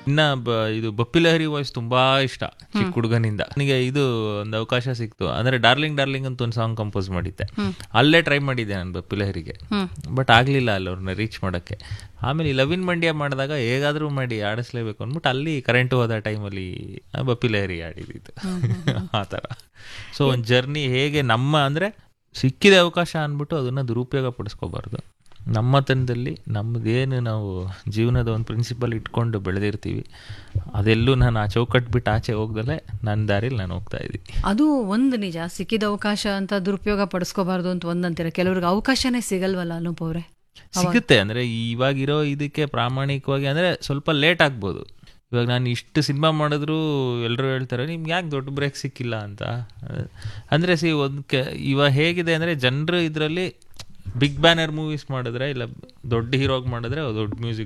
ಇನ್ನ ಬ- ಇದು ಬಪ್ಪಿಲಹರಿ ವಾಯ್ಸ್ ತುಂಬಾ ಇಷ್ಟ ಚಿಕ್ಕ ಹುಡುಗನಿಂದ ನನಗೆ ಇದು ಒಂದು ಅವಕಾಶ ಸಿಕ್ತು ಅಂದ್ರೆ ಡಾರ್ಲಿಂಗ್ ಡಾರ್ಲಿಂಗ್ ಅಂತ ಒಂದು ಸಾಂಗ್ ಕಂಪೋಸ್ ಮಾಡಿದ್ದೆ ಅಲ್ಲೇ ಟ್ರೈ ಮಾಡಿದ್ದೆ ನಾನು ಬಪ್ಪಿಲಹರಿಗೆ ಬಟ್ ಆಗ್ಲಿಲ್ಲ ಅಲ್ಲಿ ಅವ್ರನ್ನ ರೀಚ್ ಮಾಡಕ್ಕೆ ಆಮೇಲೆ ಈ ಲವಿನ್ ಮಂಡ್ಯ ಮಾಡಿದಾಗ ಹೇಗಾದ್ರೂ ಮಾಡಿ ಆಡಿಸ್ಲೇಬೇಕು ಅಂದ್ಬಿಟ್ಟು ಅಲ್ಲಿ ಕರೆಂಟ್ ಹೋದ ಟೈಮಲ್ಲಿ ಬಪ್ಪಿಲಹರಿ ಆಡಿದ್ದು ಆ ಥರ ಸೊ ಒಂದು ಜರ್ನಿ ಹೇಗೆ ನಮ್ಮ ಅಂದ್ರೆ ಸಿಕ್ಕಿದ ಅವಕಾಶ ಅಂದ್ಬಿಟ್ಟು ಅದನ್ನ ದುರುಪಯೋಗ ಪಡಿಸ್ಕೋಬಾರ್ದು ನಮ್ಮತನದಲ್ಲಿ ನಮ್ಮದೇನು ನಾವು ಜೀವನದ ಒಂದು ಪ್ರಿನ್ಸಿಪಲ್ ಇಟ್ಕೊಂಡು ಬೆಳೆದಿರ್ತೀವಿ ಅದೆಲ್ಲೂ ನಾನು ಆ ಚೌಕಟ್ಟು ಬಿಟ್ಟು ಆಚೆ ಹೋಗ್ದಲೆ ನನ್ನ ದಾರಿಲಿ ನಾನು ಹೋಗ್ತಾ ಇದ್ದೀನಿ ಅದು ಒಂದು ನಿಜ ಸಿಕ್ಕಿದ ಅವಕಾಶ ಅಂತ ದುರುಪಯೋಗ ಪಡಿಸ್ಕೋಬಾರ್ದು ಅಂತ ಒಂದಂತೀರ ಕೆಲವ್ರಿಗೆ ಅವಕಾಶನೇ ಸಿಗಲ್ವಲ್ಲ ಅನೂಪ್ ಅವ್ರೆ ಸಿಗುತ್ತೆ ಅಂದ್ರೆ ಇವಾಗಿರೋ ಇದಕ್ಕೆ ಪ್ರಾಮಾಣಿಕವಾಗಿ ಅಂದ್ರೆ ಸ್ವಲ್ಪ ಲೇಟ್ ಆಗ್ಬೋದು ಇವಾಗ ನಾನು ಇಷ್ಟು ಸಿನಿಮಾ ಮಾಡಿದ್ರು ಎಲ್ಲರೂ ಹೇಳ್ತಾರೆ ನಿಮ್ಗೆ ಯಾಕೆ ದೊಡ್ಡ ಬ್ರೇಕ್ ಸಿಕ್ಕಿಲ್ಲ ಅಂತ ಅಂದ್ರೆ ಸಿ ಒಂದು ಕೆ ಇವಾಗ ಹೇಗಿದೆ ಅಂದ್ರೆ ಜನರು ಇದರಲ್ಲಿ ಬಿಗ್ ಬ್ಯಾನರ್ ಮೂವೀಸ್ ಮಾಡಿದ್ರೆ ಇಲ್ಲ ದೊಡ್ಡ ಹೀರೋಗ್ ಮಾಡಿದ್ರೆ ದೊಡ್ಡ ಮ್ಯೂಸಿಕ್